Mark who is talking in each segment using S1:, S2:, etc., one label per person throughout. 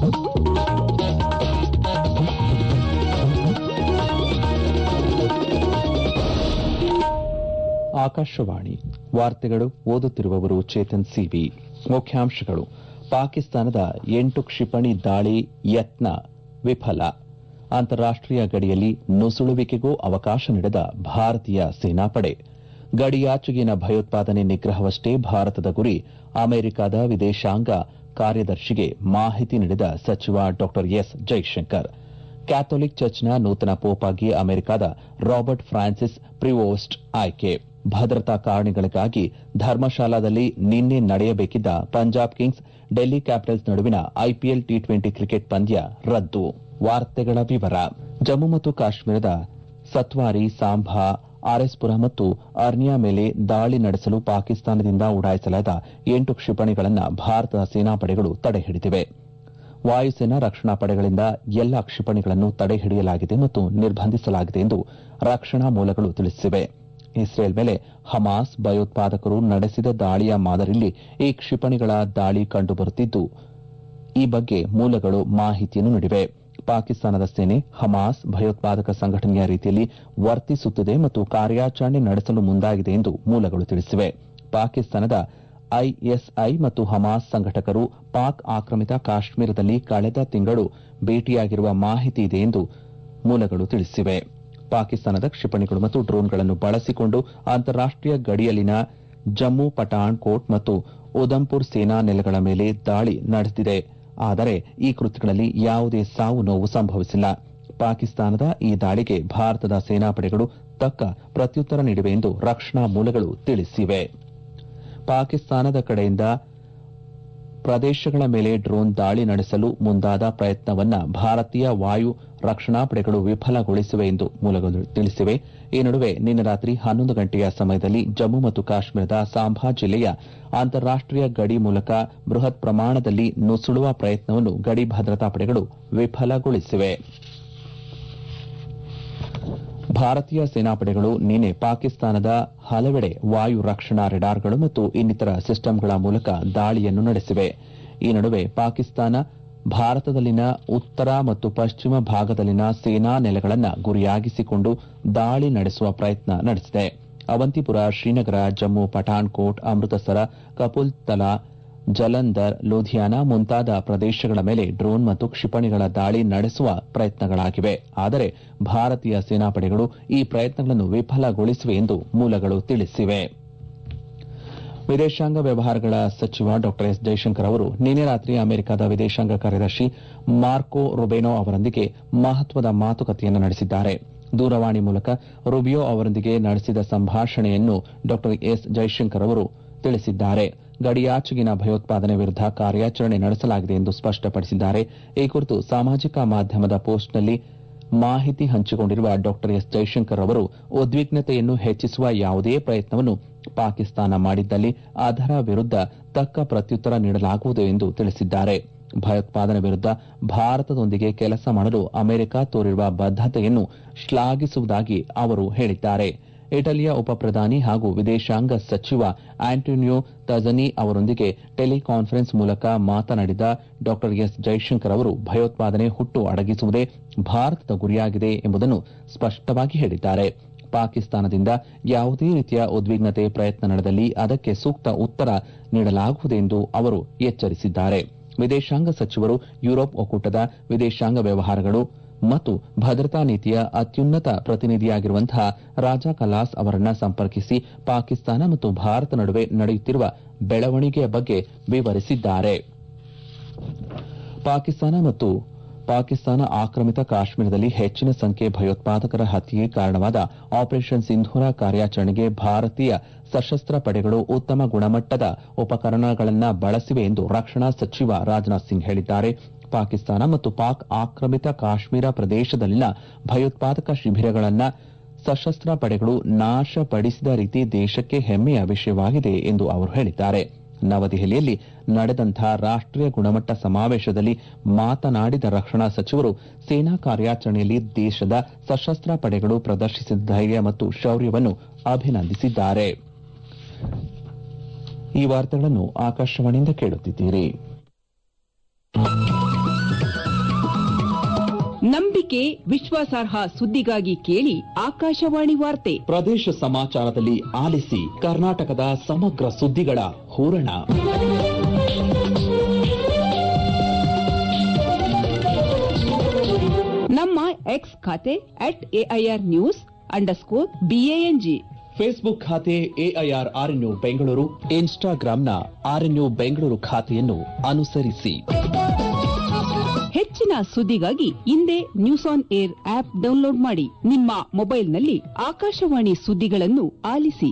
S1: ಆಕಾಶವಾಣಿ ವಾರ್ತೆಗಳು ಓದುತ್ತಿರುವವರು ಚೇತನ್ ಸಿವಿ ಮುಖ್ಯಾಂಶಗಳು ಪಾಕಿಸ್ತಾನದ ಎಂಟು ಕ್ಷಿಪಣಿ ದಾಳಿ ಯತ್ನ ವಿಫಲ ಅಂತಾರಾಷ್ಟೀಯ ಗಡಿಯಲ್ಲಿ ನುಸುಳುವಿಕೆಗೂ ಅವಕಾಶ ನೀಡದ ಭಾರತೀಯ ಸೇನಾಪಡೆ ಗಡಿಯಾಚೆಗಿನ ಭಯೋತ್ಪಾದನೆ ನಿಗ್ರಹವಷ್ಟೇ ಭಾರತದ ಗುರಿ ಅಮೆರಿಕದ ವಿದೇಶಾಂಗ ಕಾರ್ಯದರ್ಶಿಗೆ ಮಾಹಿತಿ ನೀಡಿದ ಸಚಿವ ಡಾ ಎಸ್ ಜೈಶಂಕರ್ ಕ್ಯಾಥೋಲಿಕ್ ಚರ್ಚ್ನ ನೂತನ ಪೋಪ್ ಆಗಿ ಅಮೆರಿಕದ ರಾಬರ್ಟ್ ಫ್ರಾನ್ಸಿಸ್ ಪ್ರಿವೋಸ್ಟ್ ಆಯ್ಕೆ ಭದ್ರತಾ ಕಾರಣಗಳಿಗಾಗಿ ಧರ್ಮಶಾಲಾದಲ್ಲಿ ನಿನ್ನೆ ನಡೆಯಬೇಕಿದ್ದ ಪಂಜಾಬ್ ಕಿಂಗ್ಸ್ ಡೆಲ್ಲಿ ಕ್ಯಾಪಿಟಲ್ಸ್ ನಡುವಿನ ಐಪಿಎಲ್ ಟಿ ಟ್ವೆಂಟಿ ಕ್ರಿಕೆಟ್ ಪಂದ್ಯ ರದ್ದು ವಾರ್ತೆಗಳ ವಿವರ ಜಮ್ಮು ಮತ್ತು ಕಾಶ್ಮೀರದ ಸತ್ವಾರಿ ಸಾಂಭಾ ಆರ್ಎಸ್ಪುರ ಮತ್ತು ಅರ್ನಿಯಾ ಮೇಲೆ ದಾಳಿ ನಡೆಸಲು ಪಾಕಿಸ್ತಾನದಿಂದ ಉಡಾಯಿಸಲಾದ ಎಂಟು ಕ್ಷಿಪಣಿಗಳನ್ನು ಭಾರತದ ಸೇನಾಪಡೆಗಳು ತಡೆಹಿಡಿದಿವೆ ವಾಯುಸೇನಾ ರಕ್ಷಣಾ ಪಡೆಗಳಿಂದ ಎಲ್ಲಾ ಕ್ಷಿಪಣಿಗಳನ್ನು ತಡೆಹಿಡಿಯಲಾಗಿದೆ ಮತ್ತು ನಿರ್ಬಂಧಿಸಲಾಗಿದೆ ಎಂದು ರಕ್ಷಣಾ ಮೂಲಗಳು ತಿಳಿಸಿವೆ ಇಸ್ರೇಲ್ ಮೇಲೆ ಹಮಾಸ್ ಭಯೋತ್ಪಾದಕರು ನಡೆಸಿದ ದಾಳಿಯ ಮಾದರಿಯಲ್ಲಿ ಈ ಕ್ಷಿಪಣಿಗಳ ದಾಳಿ ಕಂಡುಬರುತ್ತಿದ್ದು ಈ ಬಗ್ಗೆ ಮೂಲಗಳು ಮಾಹಿತಿಯನ್ನು ನೀಡಿವೆ ಪಾಕಿಸ್ತಾನದ ಸೇನೆ ಹಮಾಸ್ ಭಯೋತ್ಪಾದಕ ಸಂಘಟನೆಯ ರೀತಿಯಲ್ಲಿ ವರ್ತಿಸುತ್ತಿದೆ ಮತ್ತು ಕಾರ್ಯಾಚರಣೆ ನಡೆಸಲು ಮುಂದಾಗಿದೆ ಎಂದು ಮೂಲಗಳು ತಿಳಿಸಿವೆ ಪಾಕಿಸ್ತಾನದ ಐಎಸ್ಐ ಮತ್ತು ಹಮಾಸ್ ಸಂಘಟಕರು ಪಾಕ್ ಆಕ್ರಮಿತ ಕಾಶ್ಮೀರದಲ್ಲಿ ಕಳೆದ ತಿಂಗಳು ಭೇಟಿಯಾಗಿರುವ ಮಾಹಿತಿ ಇದೆ ಎಂದು ಮೂಲಗಳು ತಿಳಿಸಿವೆ ಪಾಕಿಸ್ತಾನದ ಕ್ಷಿಪಣಿಗಳು ಮತ್ತು ಡ್ರೋನ್ಗಳನ್ನು ಬಳಸಿಕೊಂಡು ಅಂತಾರಾಷ್ಟೀಯ ಗಡಿಯಲ್ಲಿನ ಜಮ್ಮು ಪಠಾಣ್ ಕೋಟ್ ಮತ್ತು ಉದಂಪುರ್ ಸೇನಾ ನೆಲೆಗಳ ಮೇಲೆ ದಾಳಿ ನಡೆದಿದೆ ಆದರೆ ಈ ಕೃತ್ಯಗಳಲ್ಲಿ ಯಾವುದೇ ಸಾವು ನೋವು ಸಂಭವಿಸಿಲ್ಲ ಪಾಕಿಸ್ತಾನದ ಈ ದಾಳಿಗೆ ಭಾರತದ ಸೇನಾಪಡೆಗಳು ತಕ್ಕ ಪ್ರತ್ಯುತ್ತರ ನೀಡಿವೆ ಎಂದು ರಕ್ಷಣಾ ಮೂಲಗಳು ತಿಳಿಸಿವೆ ಪಾಕಿಸ್ತಾನದ ಕಡೆಯಿಂದ ಪ್ರದೇಶಗಳ ಮೇಲೆ ಡ್ರೋನ್ ದಾಳಿ ನಡೆಸಲು ಮುಂದಾದ ಪ್ರಯತ್ನವನ್ನ ಭಾರತೀಯ ವಾಯು ರಕ್ಷಣಾ ಪಡೆಗಳು ವಿಫಲಗೊಳಿಸಿವೆ ಎಂದು ಮೂಲಗಳು ತಿಳಿಸಿವೆ ಈ ನಡುವೆ ನಿನ್ನೆ ರಾತ್ರಿ ಹನ್ನೊಂದು ಗಂಟೆಯ ಸಮಯದಲ್ಲಿ ಜಮ್ಮು ಮತ್ತು ಕಾಶ್ಮೀರದ ಸಾಂಬಾ ಜಿಲ್ಲೆಯ ಅಂತಾರಾಷ್ಟೀಯ ಗಡಿ ಮೂಲಕ ಬೃಹತ್ ಪ್ರಮಾಣದಲ್ಲಿ ನುಸುಳುವ ಪ್ರಯತ್ನವನ್ನು ಗಡಿ ಭದ್ರತಾ ಪಡೆಗಳು ವಿಫಲಗೊಳಿಸಿವೆ ಭಾರತೀಯ ಸೇನಾಪಡೆಗಳು ನಿನ್ನೆ ಪಾಕಿಸ್ತಾನದ ಹಲವೆಡೆ ವಾಯು ರಕ್ಷಣಾ ರೆಡಾರ್ಗಳು ಮತ್ತು ಇನ್ನಿತರ ಸಿಸ್ಟಂಗಳ ಮೂಲಕ ದಾಳಿಯನ್ನು ನಡೆಸಿವೆ ಈ ನಡುವೆ ಪಾಕಿಸ್ತಾನ ಭಾರತದಲ್ಲಿನ ಉತ್ತರ ಮತ್ತು ಪಶ್ಚಿಮ ಭಾಗದಲ್ಲಿನ ಸೇನಾ ನೆಲೆಗಳನ್ನು ಗುರಿಯಾಗಿಸಿಕೊಂಡು ದಾಳಿ ನಡೆಸುವ ಪ್ರಯತ್ನ ನಡೆಸಿದೆ ಅವಂತಿಪುರ ಶ್ರೀನಗರ ಜಮ್ಮು ಪಠಾಣ್ಕೋಟ್ ಅಮೃತಸರ ಕಪುಲ್ತಲಾ ಜಲಂಧರ್ ಲೂಧಿಯಾನ ಮುಂತಾದ ಪ್ರದೇಶಗಳ ಮೇಲೆ ಡ್ರೋನ್ ಮತ್ತು ಕ್ಷಿಪಣಿಗಳ ದಾಳಿ ನಡೆಸುವ ಪ್ರಯತ್ನಗಳಾಗಿವೆ ಆದರೆ ಭಾರತೀಯ ಸೇನಾಪಡೆಗಳು ಈ ಪ್ರಯತ್ನಗಳನ್ನು ವಿಫಲಗೊಳಿಸಿವೆ ಎಂದು ಮೂಲಗಳು ತಿಳಿಸಿವೆ ವಿದೇಶಾಂಗ ವ್ಯವಹಾರಗಳ ಸಚಿವ ಡಾ ಎಸ್ ಜೈಶಂಕರ್ ಅವರು ನಿನ್ನೆ ರಾತ್ರಿ ಅಮೆರಿಕದ ವಿದೇಶಾಂಗ ಕಾರ್ಯದರ್ಶಿ ಮಾರ್ಕೋ ರುಬೇನೋ ಅವರೊಂದಿಗೆ ಮಹತ್ವದ ಮಾತುಕತೆಯನ್ನು ನಡೆಸಿದ್ದಾರೆ ದೂರವಾಣಿ ಮೂಲಕ ರುಬಿಯೋ ಅವರೊಂದಿಗೆ ನಡೆಸಿದ ಸಂಭಾಷಣೆಯನ್ನು ಡಾ ಎಸ್ ಜೈಶಂಕರ್ ಅವರು ತಿಳಿಸಿದ್ದಾರೆ ಗಡಿಯಾಚೆಗಿನ ಭಯೋತ್ಪಾದನೆ ವಿರುದ್ದ ಕಾರ್ಯಾಚರಣೆ ನಡೆಸಲಾಗಿದೆ ಎಂದು ಸ್ಪಷ್ಟಪಡಿಸಿದ್ದಾರೆ ಈ ಕುರಿತು ಸಾಮಾಜಿಕ ಮಾಧ್ಯಮದ ಪೋಸ್ಟ್ನಲ್ಲಿ ಮಾಹಿತಿ ಹಂಚಿಕೊಂಡಿರುವ ಡಾ ಎಸ್ ಜೈಶಂಕರ್ ಅವರು ಉದ್ವಿಗ್ನತೆಯನ್ನು ಹೆಚ್ಚಿಸುವ ಯಾವುದೇ ಪ್ರಯತ್ನವನ್ನು ಪಾಕಿಸ್ತಾನ ಮಾಡಿದ್ದಲ್ಲಿ ಅದರ ವಿರುದ್ದ ತಕ್ಕ ಪ್ರತ್ಯುತ್ತರ ನೀಡಲಾಗುವುದು ಎಂದು ತಿಳಿಸಿದ್ದಾರೆ ಭಯೋತ್ಪಾದನೆ ವಿರುದ್ದ ಭಾರತದೊಂದಿಗೆ ಕೆಲಸ ಮಾಡಲು ಅಮೆರಿಕ ತೋರಿರುವ ಬದ್ದತೆಯನ್ನು ಶ್ಲಾಘಿಸುವುದಾಗಿ ಅವರು ಹೇಳಿದ್ದಾರೆ ಇಟಲಿಯ ಉಪಪ್ರಧಾನಿ ಹಾಗೂ ವಿದೇಶಾಂಗ ಸಚಿವ ಆಂಟೋನಿಯೋ ತಜನಿ ಅವರೊಂದಿಗೆ ಟೆಲಿಕಾನ್ಫರೆನ್ಸ್ ಮೂಲಕ ಮಾತನಾಡಿದ ಡಾ ಎಸ್ ಜೈಶಂಕರ್ ಅವರು ಭಯೋತ್ಪಾದನೆ ಹುಟ್ಟು ಅಡಗಿಸುವುದೇ ಭಾರತದ ಗುರಿಯಾಗಿದೆ ಎಂಬುದನ್ನು ಸ್ಪಷ್ಟವಾಗಿ ಹೇಳಿದ್ದಾರೆ ಪಾಕಿಸ್ತಾನದಿಂದ ಯಾವುದೇ ರೀತಿಯ ಉದ್ವಿಗ್ನತೆ ಪ್ರಯತ್ನ ನಡೆದಲ್ಲಿ ಅದಕ್ಕೆ ಸೂಕ್ತ ಉತ್ತರ ನೀಡಲಾಗುವುದೆಂದು ಅವರು ಎಚ್ಚರಿಸಿದ್ದಾರೆ ವಿದೇಶಾಂಗ ಸಚಿವರು ಯುರೋಪ್ ಒಕ್ಕೂಟದ ವಿದೇಶಾಂಗ ವ್ಯವಹಾರಗಳು ಮತ್ತು ಭದ್ರತಾ ನೀತಿಯ ಅತ್ಯುನ್ನತ ಪ್ರತಿನಿಧಿಯಾಗಿರುವಂತಹ ರಾಜಾ ಕಲಾಸ್ ಅವರನ್ನ ಸಂಪರ್ಕಿಸಿ ಪಾಕಿಸ್ತಾನ ಮತ್ತು ಭಾರತ ನಡುವೆ ನಡೆಯುತ್ತಿರುವ ಬೆಳವಣಿಗೆಯ ಬಗ್ಗೆ ವಿವರಿಸಿದ್ದಾರೆ ಪಾಕಿಸ್ತಾನ ಮತ್ತು ಪಾಕಿಸ್ತಾನ ಆಕ್ರಮಿತ ಕಾಶ್ಮೀರದಲ್ಲಿ ಹೆಚ್ಚಿನ ಸಂಖ್ಯೆ ಭಯೋತ್ಪಾದಕರ ಹತ್ಯೆಗೆ ಕಾರಣವಾದ ಆಪರೇಷನ್ ಸಿಂಧೂರ ಕಾರ್ಯಾಚರಣೆಗೆ ಭಾರತೀಯ ಸಶಸ್ತ್ರ ಪಡೆಗಳು ಉತ್ತಮ ಗುಣಮಟ್ಟದ ಉಪಕರಣಗಳನ್ನು ಬಳಸಿವೆ ಎಂದು ರಕ್ಷಣಾ ಸಚಿವ ರಾಜನಾಥ್ ಸಿಂಗ್ ಹೇಳಿದ್ದಾರೆ ಪಾಕಿಸ್ತಾನ ಮತ್ತು ಪಾಕ್ ಆಕ್ರಮಿತ ಕಾಶ್ಮೀರ ಪ್ರದೇಶದಲ್ಲಿನ ಭಯೋತ್ಪಾದಕ ಶಿಬಿರಗಳನ್ನು ಸಶಸ್ತ್ರ ಪಡೆಗಳು ನಾಶಪಡಿಸಿದ ರೀತಿ ದೇಶಕ್ಕೆ ಹೆಮ್ಮೆಯ ವಿಷಯವಾಗಿದೆ ಎಂದು ಅವರು ಹೇಳಿದ್ದಾರೆ ನವದೆಹಲಿಯಲ್ಲಿ ನಡೆದಂತಹ ರಾಷ್ಟೀಯ ಗುಣಮಟ್ಟ ಸಮಾವೇಶದಲ್ಲಿ ಮಾತನಾಡಿದ ರಕ್ಷಣಾ ಸಚಿವರು ಸೇನಾ ಕಾರ್ಯಾಚರಣೆಯಲ್ಲಿ ದೇಶದ ಸಶಸ್ತ್ರ ಪಡೆಗಳು ಪ್ರದರ್ಶಿಸಿದ ಧೈರ್ಯ ಮತ್ತು ಶೌರ್ಯವನ್ನು ಅಭಿನಂದಿಸಿದ್ದಾರೆ ಈ ವಾರ್ತೆಗಳನ್ನು ಆಕಾಶವಾಣಿಯಿಂದ ಕೇಳುತ್ತಿದ್ದೀರಿ
S2: ನಂಬಿಕೆ ವಿಶ್ವಾಸಾರ್ಹ ಸುದ್ದಿಗಾಗಿ ಕೇಳಿ ಆಕಾಶವಾಣಿ ವಾರ್ತೆ
S1: ಪ್ರದೇಶ ಸಮಾಚಾರದಲ್ಲಿ ಆಲಿಸಿ ಕರ್ನಾಟಕದ ಸಮಗ್ರ ಸುದ್ದಿಗಳ ಹೂರಣ
S2: ನಮ್ಮ ಎಕ್ಸ್ ಖಾತೆ at AIR news underscore B A N G
S1: Facebook ಖಾತೆ ಎಐಆರ್ ಆರ್ಎನ್ಯು ಬೆಂಗಳೂರು ಇನ್ಸ್ಟಾಗ್ರಾಂನ ಆರ್ಎನ್ಯು ಬೆಂಗಳೂರು ಖಾತೆಯನ್ನು ಅನುಸರಿಸಿ
S2: ಹೆಚ್ಚಿನ ಸುದ್ದಿಗಾಗಿ ಹಿಂದೆ news on air app download ಮಾಡಿ ನಿಮ್ಮ ಮೊಬೈಲ್ನಲ್ಲಿ ಆಕಾಶವಾಣಿ ಸುದ್ದಿಗಳನ್ನು ಆಲಿಸಿ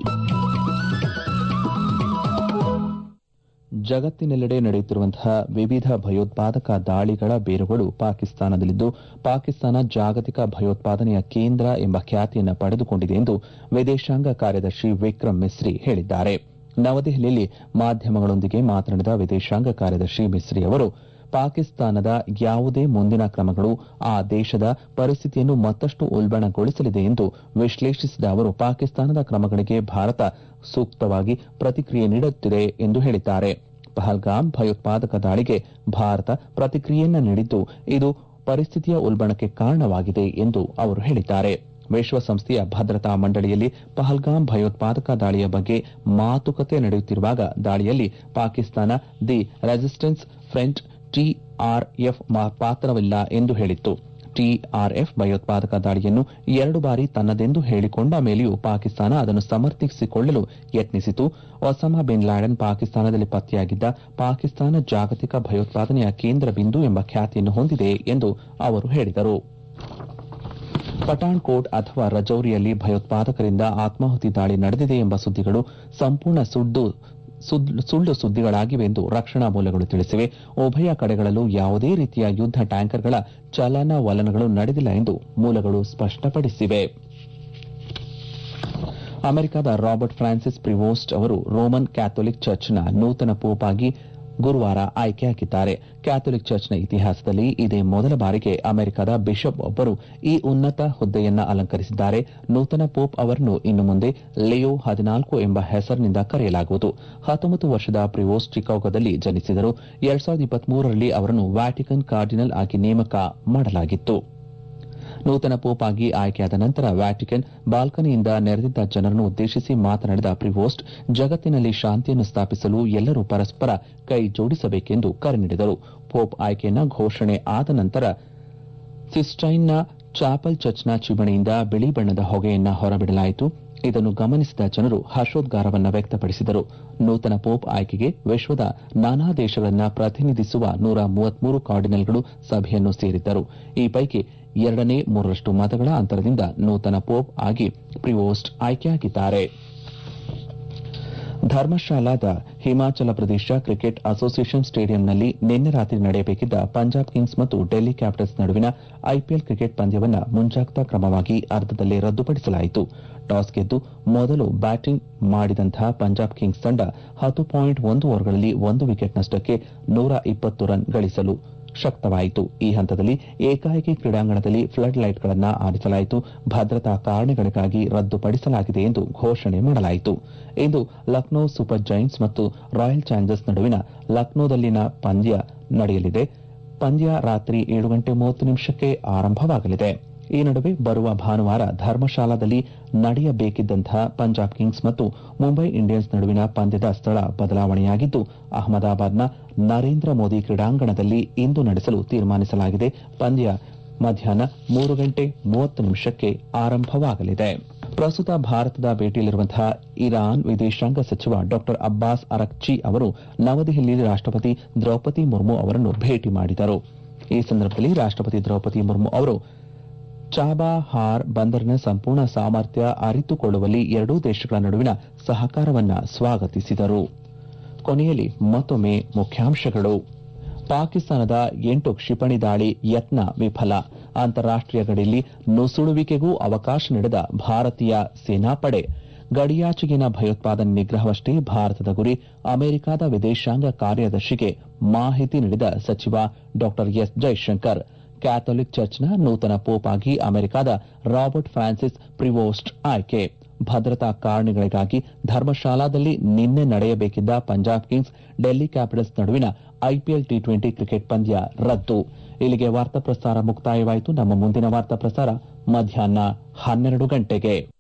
S1: ಜಗತ್ತಿನೆಲ್ಲೆಡೆ ನಡೆಯುತ್ತಿರುವಂತಹ ವಿವಿಧ ಭಯೋತ್ಪಾದಕ ದಾಳಿಗಳ ಬೇರುಗಳು ಪಾಕಿಸ್ತಾನದಲ್ಲಿದ್ದು ಪಾಕಿಸ್ತಾನ ಜಾಗತಿಕ ಭಯೋತ್ಪಾದನೆಯ ಕೇಂದ್ರ ಎಂಬ ಖ್ಯಾತಿಯನ್ನು ಪಡೆದುಕೊಂಡಿದೆ ಎಂದು ವಿದೇಶಾಂಗ ಕಾರ್ಯದರ್ಶಿ ವಿಕ್ರಮ್ ಮಿಸ್ರಿ ಹೇಳಿದ್ದಾರೆ ನವದೆಹಲಿಯಲ್ಲಿ ಮಾಧ್ಯಮಗಳೊಂದಿಗೆ ಮಾತನಾಡಿದ ವಿದೇಶಾಂಗ ಕಾರ್ಯದರ್ಶಿ ಮಿಸ್ರಿ ಅವರು ಪಾಕಿಸ್ತಾನದ ಯಾವುದೇ ಮುಂದಿನ ಕ್ರಮಗಳು ಆ ದೇಶದ ಪರಿಸ್ಥಿತಿಯನ್ನು ಮತ್ತಷ್ಟು ಉಲ್ಬಣಗೊಳಿಸಲಿದೆ ಎಂದು ವಿಶ್ಲೇಷಿಸಿದ ಅವರು ಪಾಕಿಸ್ತಾನದ ಕ್ರಮಗಳಿಗೆ ಭಾರತ ಸೂಕ್ತವಾಗಿ ಪ್ರತಿಕ್ರಿಯೆ ನೀಡುತ್ತಿದೆ ಎಂದು ಹೇಳಿದ್ದಾರೆ ಪಹಲ್ಗಾಮ್ ಭಯೋತ್ಪಾದಕ ದಾಳಿಗೆ ಭಾರತ ಪ್ರತಿಕ್ರಿಯೆಯನ್ನ ನೀಡಿದ್ದು ಇದು ಪರಿಸ್ಥಿತಿಯ ಉಲ್ಬಣಕ್ಕೆ ಕಾರಣವಾಗಿದೆ ಎಂದು ಅವರು ಹೇಳಿದ್ದಾರೆ ವಿಶ್ವಸಂಸ್ಥೆಯ ಭದ್ರತಾ ಮಂಡಳಿಯಲ್ಲಿ ಪಹಲ್ಗಾಮ್ ಭಯೋತ್ಪಾದಕ ದಾಳಿಯ ಬಗ್ಗೆ ಮಾತುಕತೆ ನಡೆಯುತ್ತಿರುವಾಗ ದಾಳಿಯಲ್ಲಿ Pakistan the Resistance Front TRF ಪಾತ್ರವಿಲ್ಲ ಎಂದು ಹೇಳಿತ್ತು ಟಿಆರ್ಎಫ್ ಭಯೋತ್ಪಾದಕ ದಾಳಿಯನ್ನು ಎರಡು ಬಾರಿ ತನ್ನದೆಂದು ಹೇಳಿಕೊಂಡ ಮೇಲೆಯೂ ಪಾಕಿಸ್ತಾನ ಅದನ್ನು ಸಮರ್ಥಿಸಿಕೊಳ್ಳಲು ಯತ್ನಿಸಿತು ಒಸಾಮಾ ಬಿನ್ ಲ್ಯಾಡನ್ ಪಾಕಿಸ್ತಾನದಲ್ಲಿ ಪತ್ತೆಯಾಗಿದ್ದ ಪಾಕಿಸ್ತಾನ ಜಾಗತಿಕ ಭಯೋತ್ಪಾದನೆಯ ಕೇಂದ್ರ ಬಿಂದು ಎಂಬ ಖ್ಯಾತಿಯನ್ನು ಹೊಂದಿದೆ ಎಂದು ಅವರು ಹೇಳಿದರು ಪಠಾಣ್ಕೋಟ್ ಅಥವಾ ರಜೌರಿಯಲ್ಲಿ ಭಯೋತ್ಪಾದಕರಿಂದ ಆತ್ಮಾಹುತಿ ದಾಳಿ ನಡೆದಿದೆ ಎಂಬ ಸುದ್ದಿಗಳು ಸಂಪೂರ್ಣ ಸುಳ್ಳು ಸುಳ್ಳು ಸುದ್ದಿಗಳಾಗಿವೆ ಎಂದು ರಕ್ಷಣಾ ಮೂಲಗಳು ತಿಳಿಸಿವೆ ಉಭಯ ಕಡೆಗಳಲ್ಲೂ ಯಾವುದೇ ರೀತಿಯ ಯುದ್ದ ಟ್ಯಾಂಕರ್ಗಳ ಚಲನವಲನಗಳು ನಡೆದಿಲ್ಲ ಎಂದು ಮೂಲಗಳು ಸ್ಪಷ್ಟಪಡಿಸಿವೆ ಅಮೆರಿಕದ ರಾಬರ್ಟ್ ಫ್ರಾನ್ಸಿಸ್ ಪ್ರಿವೋಸ್ಟ್ ಅವರು ರೋಮನ್ ಕ್ಯಾಥೋಲಿಕ್ ಚರ್ಚ್ನ ನೂತನ ಪೋಪ್ ಆಗಿ ಗುರುವಾರ ಆಯ್ಕೆಯಾಗಿದ್ದಾರೆ ಕ್ಯಾಥೋಲಿಕ್ ಚರ್ಚ್ನ ಇತಿಹಾಸದಲ್ಲಿ ಇದೇ ಮೊದಲ ಬಾರಿಗೆ ಅಮೆರಿಕದ ಬಿಷಪ್ ಒಬ್ಬರು ಈ ಉನ್ನತ ಹುದ್ದೆಯನ್ನ ಅಲಂಕರಿಸಿದ್ದಾರೆ ನೂತನ ಪೋಪ್ ಅವರನ್ನು ಇನ್ನು ಮುಂದೆ ಲಿಯೋ ಹದಿನಾಲ್ಕು ಎಂಬ ಹೆಸರಿನಿಂದ ಕರೆಯಲಾಗುವುದು ಹತ್ತೊಂಬತ್ತು ವರ್ಷದ ಪ್ರಿವೋಸ್ ಚಿಕಾಗೋದಲ್ಲಿ ಜನಿಸಿದರು ಎರಡ್ ಸಾವಿರದ ಇಪ್ಪತ್ಮೂರರಲ್ಲಿ ಅವರನ್ನು ವ್ಯಾಟಿಕನ್ ಕಾರ್ಡಿನಲ್ ಆಗಿ ನೇಮಕ ಮಾಡಲಾಗಿತ್ತು ನೂತನ ಪೋಪ್ ಆಗಿ ಆಯ್ಕೆಯಾದ ನಂತರ ವ್ಯಾಟಿಕನ್ ಬಾಲ್ಕನಿಯಿಂದ ನೆರೆದಿದ್ದ ಜನರನ್ನು ಉದ್ದೇಶಿಸಿ ಮಾತನಾಡಿದ ಪ್ರಿವೋಸ್ಟ್ ಜಗತ್ತಿನಲ್ಲಿ ಶಾಂತಿಯನ್ನು ಸ್ಥಾಪಿಸಲು ಎಲ್ಲರೂ ಪರಸ್ಪರ ಕೈ ಜೋಡಿಸಬೇಕೆಂದು ಕರೆ ನೀಡಿದರು ಪೋಪ್ ಆಯ್ಕೆಯನ್ನ ಘೋಷಣೆ ಆದ ನಂತರ ಸಿಸ್ಟೈನ್ನ ಚಾಪಲ್ ಚರ್ಚ್ನ ಚಿಮಣಿಯಿಂದ ಬಿಳಿ ಬಣ್ಣದ ಹೊಗೆಯನ್ನ ಹೊರಬಿಡಲಾಯಿತು ಇದನ್ನು ಗಮನಿಸಿದ ಜನರು ಹರ್ಷೋದ್ಗಾರವನ್ನು ವ್ಯಕ್ತಪಡಿಸಿದರು ನೂತನ ಪೋಪ್ ಆಯ್ಕೆಗೆ ವಿಶ್ವದ ನಾನಾ ದೇಶಗಳನ್ನ ಪ್ರತಿನಿಧಿಸುವ ನೂರ ಮೂವತ್ಮೂರು ಕಾರ್ಡಿನಲ್ಗಳು ಸಭೆಯನ್ನು ಸೇರಿದ್ದರು ಈ ಪೈಕಿ ಎರಡನೇ ಮೂರರಷ್ಟು ಮತಗಳ ಅಂತರದಿಂದ ನೂತನ ಪೋಪ್ ಆಗಿ ಪ್ರಿವೋಸ್ಟ್ ಆಯ್ಕೆಯಾಗಿದ್ದಾರೆ ಧರ್ಮಶಾಲಾದ ಹಿಮಾಚಲ ಪ್ರದೇಶ ಕ್ರಿಕೆಟ್ ಅಸೋಸಿಯೇಷನ್ ಸ್ಟೇಡಿಯಂನಲ್ಲಿ ನಿನ್ನೆ ರಾತ್ರಿ ನಡೆಯಬೇಕಿದ್ದ ಪಂಜಾಬ್ ಕಿಂಗ್ಸ್ ಮತ್ತು ಡೆಲ್ಲಿ ಕ್ಯಾಪಿಟಲ್ಸ್ ನಡುವಿನ ಐಪಿಎಲ್ ಕ್ರಿಕೆಟ್ ಪಂದ್ಯವನ್ನ ಮುಂಜಾಗ್ರತಾ ಕ್ರಮವಾಗಿ ಅರ್ಧದಲ್ಲೇ ರದ್ದುಪಡಿಸಲಾಯಿತು ಟಾಸ್ ಗೆದ್ದು ಮೊದಲು ಬ್ಯಾಟಿಂಗ್ ಮಾಡಿದಂತಹ ಪಂಜಾಬ್ ಕಿಂಗ್ಸ್ ತಂಡ ಹತ್ತು ಪಾಯಿಂಟ್ ಒಂದು ಓವರ್ಗಳಲ್ಲಿ ಒಂದು ವಿಕೆಟ್ ನಷ್ಟಕ್ಕೆ ನೂರ ಇಪ್ಪತ್ತು ರನ್ ಗಳಿಸಲು ಶಕ್ತವಾಯಿತು ಈ ಹಂತದಲ್ಲಿ ಏಕಾಏಕಿ ಕ್ರೀಡಾಂಗಣದಲ್ಲಿ ಫ್ಲಡ್ ಲೈಟ್ಗಳನ್ನು ಆರಿಸಲಾಯಿತು ಭದ್ರತಾ ಕಾರಣಗಳಿಗಾಗಿ ರದ್ದುಪಡಿಸಲಾಗಿದೆ ಎಂದು ಘೋಷಣೆ ಮಾಡಲಾಯಿತು ಇಂದು ಲಕ್ನೋ ಸೂಪರ್ ಜೈಂಟ್ಸ್ ಮತ್ತು ರಾಯಲ್ ಚಾಲೆಂಜರ್ಸ್ ನಡುವಿನ ಲಕ್ನೋದಲ್ಲಿನ ಪಂದ್ಯ ನಡೆಯಲಿದೆ ಪಂದ್ಯ ರಾತ್ರಿ ಏಳು ಗಂಟೆ ಮೂವತ್ತು ನಿಮಿಷಕ್ಕೆ ಆರಂಭವಾಗಲಿದೆ ಈ ನಡುವೆ ಬರುವ ಭಾನುವಾರ ಧರ್ಮಶಾಲಾದಲ್ಲಿ ನಡೆಯಬೇಕಿದ್ದಂತಹ ಪಂಜಾಬ್ ಕಿಂಗ್ಸ್ ಮತ್ತು ಮುಂಬೈ ಇಂಡಿಯನ್ಸ್ ನಡುವಿನ ಪಂದ್ಯದ ಸ್ಥಳ ಬದಲಾವಣೆಯಾಗಿದ್ದು ಅಹಮದಾಬಾದ್ನ ನರೇಂದ್ರ ಮೋದಿ ಕ್ರೀಡಾಂಗಣದಲ್ಲಿ ಇಂದು ನಡೆಸಲು ತೀರ್ಮಾನಿಸಲಾಗಿದೆ ಪಂದ್ಯ ಮಧ್ಯಾಹ್ನ ಮೂರು ಗಂಟೆ ಮೂವತ್ತು ನಿಮಿಷಕ್ಕೆ ಆರಂಭವಾಗಲಿದೆ ಪ್ರಸ್ತುತ ಭಾರತದ ಭೇಟಿಯಲ್ಲಿರುವಂತಹ ಇರಾನ್ ವಿದೇಶಾಂಗ ಸಚಿವ ಡಾ ಅಬ್ಬಾಸ್ ಅರಕ್ಚಿ ಅವರು ನವದೆಹಲಿಯಲ್ಲಿ ರಾಷ್ಟಪತಿ ದ್ರೌಪದಿ ಮುರ್ಮು ಅವರನ್ನು ಭೇಟಿ ಮಾಡಿದರು ಈ ಸಂದರ್ಭದಲ್ಲಿ ರಾಷ್ಟಪತಿ ದ್ರೌಪದಿ ಮುರ್ಮು ಅವರು ಚಾಬಹಾರ್ ಬಂದರಿನ ಸಂಪೂರ್ಣ ಸಾಮರ್ಥ್ಯ ಅರಿತುಕೊಳ್ಳುವಲ್ಲಿ ಎರಡೂ ದೇಶಗಳ ನಡುವಿನ ಸಹಕಾರವನ್ನ ಸ್ವಾಗತಿಸಿದರು ಕೊನೆಯಲ್ಲಿ ಮತ್ತೊಮ್ಮೆ ಮುಖ್ಯಾಂಶಗಳು ಪಾಕಿಸ್ತಾನದ ಎಂಟು ಕ್ಷಿಪಣಿ ದಾಳಿ ಯತ್ನ ವಿಫಲ ಅಂತಾರಾಷ್ಟೀಯ ಗಡಿಯಲ್ಲಿ ನುಸುಳುವಿಕೆಗೂ ಅವಕಾಶ ನೀಡದ ಭಾರತೀಯ ಸೇನಾಪಡೆ ಗಡಿಯಾಚೆಗಿನ ಭಯೋತ್ಪಾದನೆ ನಿಗ್ರಹವಷ್ಟೇ ಭಾರತದ ಗುರಿ ಅಮೆರಿಕದ ವಿದೇಶಾಂಗ ಕಾರ್ಯದರ್ಶಿಗೆ ಮಾಹಿತಿ ನೀಡಿದ ಸಚಿವ ಡಾ ಎಸ್ ಜೈಶಂಕರ್ ಕ್ಯಾಥೋಲಿಕ್ ಚರ್ಚ್ನ ನೂತನ ಪೋಪ್ ಆಗಿ ಅಮೆರಿಕದ ರಾಬರ್ಟ್ ಫ್ರಾನ್ಸಿಸ್ ಪ್ರಿವೋಸ್ಟ್ ಆಯ್ಕೆ ಭದ್ರತಾ ಕಾರಣಗಳಿಗಾಗಿ ಧರ್ಮಶಾಲಾದಲ್ಲಿ ನಿನ್ನೆ ನಡೆಯಬೇಕಿದ್ದ ಪಂಜಾಬ್ ಕಿಂಗ್ಸ್ ಡೆಲ್ಲಿ ಕ್ಯಾಪಿಟಲ್ಸ್ ನಡುವಿನ ಐಪಿಎಲ್ ಟಿ ಟ್ವೆಂಟಿ ಕ್ರಿಕೆಟ್ ಪಂದ್ಯ ರದ್ದು ಇಲ್ಲಿಗೆ ವಾರ್ತಾ ಪ್ರಸಾರ ಮುಕ್ತಾಯವಾಯಿತು ನಮ್ಮ ಮುಂದಿನ ವಾರ್ತಾ ಪ್ರಸಾರ ಮಧ್ಯಾಹ್ನ ಹನ್ನೆರಡು ಗಂಟೆಗೆ